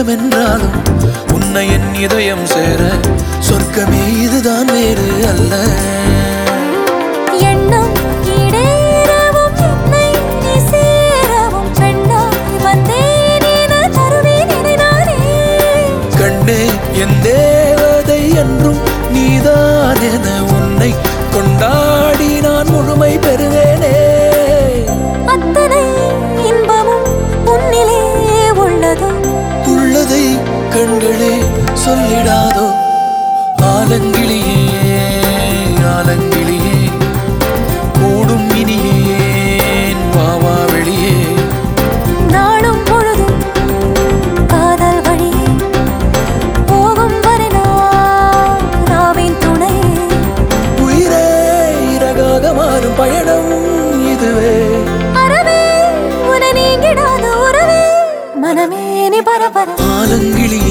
சொந்தம் என்றாலும் உன்னை என் இதயம் சேர சொர்க்கமே இதுதான் வேறு அல்ல எண்ணம் ஈடேறவும் என்னை நீ சேரவும் பெண்ணாய் வந்தேன் என தருவேன் இதை நானே கண்ணே என் தேவதை என்றும் நீதான் என உன்னை கொண்டாடி நான் முழுமை பெறுவேனே அத்தனை இன்பமும் உன்னிலே உள்ளதோ உள்ளதை கண்களே சொல்லிடாதோ ஆலங்கிளியே ஆலங்கிளியே கூடும் இனியேன் வாவா வெளியே நாளும் பொழுதும் காதல் வழியே போகும் வரை நான் நாவின் துணையே உயிரே இறகாக மாறும் பயணம் இதுவே அறவே உன நீங்கிடாத உறவே மனமே நீ பரபர ஆலங்கிளியே